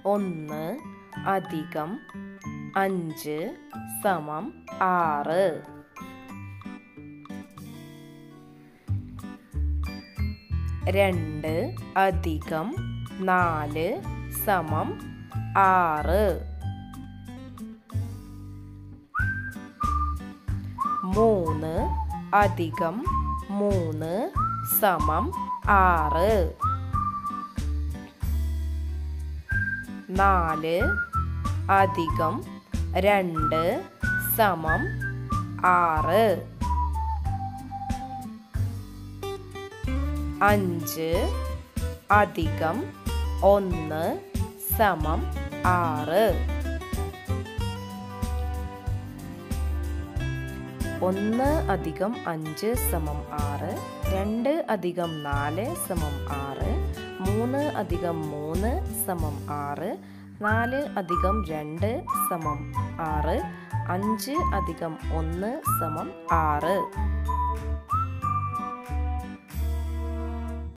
ഒന്ന് അധികം അഞ്ച് സമം ആറ് രണ്ട് അധികം നാല് സമം ആറ് മൂന്ന് അധികം മൂന്ന് സമം ആറ് നാല് അധികം രണ്ട് സമം ആറ് അഞ്ച് അധികം ഒന്ന് സമം ആറ് ഒന്ന് അധികം അഞ്ച് സമം ആറ് രണ്ട് അധികം നാല് സമം ആറ് മൂന്ന് അധികം മൂന്ന് സമം ആറ് നാല് അധികം രണ്ട് സമം ആറ് അഞ്ച് അധികം ഒന്ന് സമം ആറ്